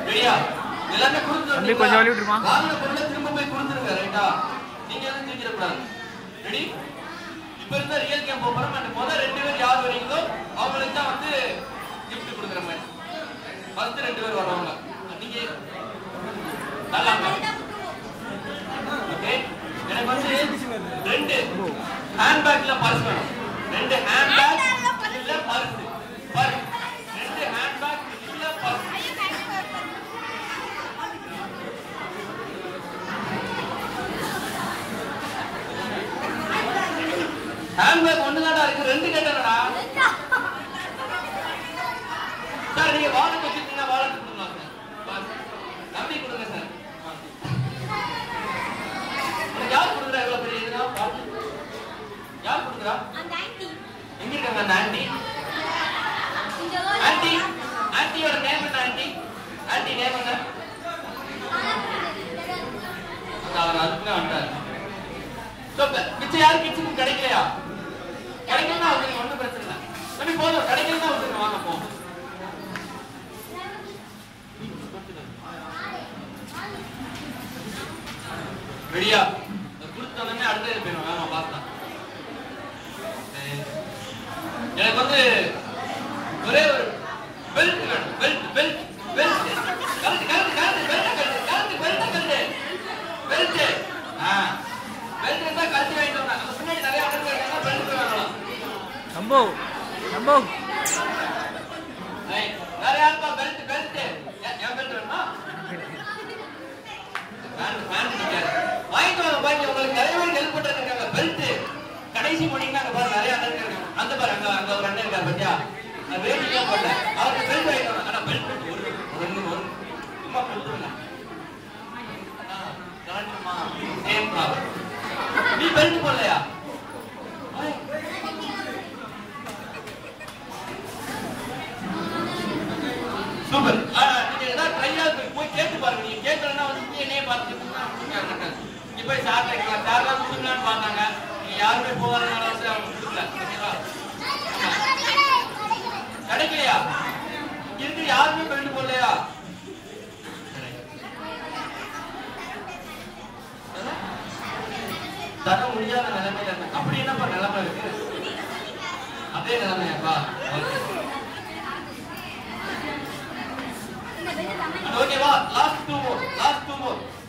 ரெடியா எல்லாமே கொடுத்து தம்பி, கொஞ்சம் வழி விட்டுருமா? வாங்கின பொருளை திரும்ப போய் கொடுத்துருங்க ரைட்டா நீங்க எதுவும் தூக்கிட கூடாது ரெடி இப்ப இருந்த ரியல் கேம் போறோம் அந்த முதல் ரெண்டு பேர் யார் வரீங்களோ அவங்களுக்கு தான் வந்து gift கொடுக்குற மாதிரி ஃபர்ஸ்ட் ரெண்டு பேர் வரவங்க நீங்க நல்லா ஓகே எனக்கு வந்து ரெண்டு ஹேண்ட் பேக்ல பர்ஸ் வேணும் ரெண்டு ஹேண்ட் பேக் இல்ல பர்ஸ் பர்ஸ் ரெண்டு ஹேண்ட் பேக் இல்ல பர்ஸ் ஹேண்ட் பேக் ஒண்ணு தான்டா இருக்கு ரெண்டு கேட்டனடா சார் நீங்க வாலெட் வச்சிருக்கீங்க வாலெட் கொடுங்க சார் நம்பி கொடுங்க சார் உனக்கு யார் கொடுக்குறா இவ்வளவு பெரிய இதுனா பார்த்து யார் கொடுக்குறா எங்க இருக்காங்க அந்த ஆண்டி ஆண்டி ஆண்டியோட நேம் என்ன ஆண்டி ஆண்டி நேம் என்ன அந்த அவர் அதுக்குள்ள வந்தார் So, ப- மிச்சம் யாரு கிச்சனுக்கு கிடைக்கலையா கிடைக்கலன்னா அவங்களுக்கு ஒண்ணும் பிரச்சனை இல்லை தம்பி போதும் கிடைக்கலன்னா அவங்களுக்கு வாங்க போ ரெடியா கொடுத்தோடனே அடுத்தது போயிடும் வேமா பார்க்கலாம் எனக்கு வந்து ஒரே ஒரு பெல்ட் வேணும் belt belt belt correct correct correct belt correct correct belt correct belt ஆ பெல்ட் இருந்தா கழட்டி வாங்கிட்டு வந்தாங்க அந்த பின்னாடி நிறைய ஆளுங்க இருக்காங்க பெல்ட் வாங்கலாம் நம்போ நம்போ ஏய், வேற யாருப்பா பெல்ட் பெல்ட் என் பெல்ட் வேணுமா பேண்ட் பேண்ட் நிக்காது வாங்கிட்டு வாங்க பாருங்க உங்களுக்கு நிறைய பேர் ஹெல்ப் பண்றது இருக்காங்க பெல்ட் கடைசி போனீங்கன்னா அங்க பாருங்க நிறைய அண்ணன் இருக்காங்க அந்த பாரு அங்க அங்க ஒரு அண்ணன் இருக்காரு பத்தியா நான் வேடிக்கை போடல அவருக்கு பெல்ட் வாங்கிட்டு வாங்க ஆனா பெல்ட் ஒரு ஒரு ஒரு சும்மா கொடுத்துருங்க கரெக்டுமா சேம் ப்ராப்ளம் நீ பெல்ட் போடலையா ஏய். சூப்பர் ஆ, நீங்க ஏதாவது ட்ரையா போய் கேட்டு பாருங்க நீங்க கேட்கலன்னா வந்து நீங்க என்னைய பார்த்துட்டு இங்க போய் சார் கேட்கலாம் சார் தான் கொடுக்கலான்னு பார்த்தாங்க நீங்க யாருமே போகாதனால வந்து அவங்க கொடுக்கல ஓகேவா கிடைக்கலையா இங்க இருக்கு யாருமே பெல்ட் போடலையா தர முடியாத நிலைமையில இருக்கு அப்படி என்னப்பா நிலைமை இருக்கு அதே நிலைமையாப்பா ஓகே ஓகேவா last two more last two மோர்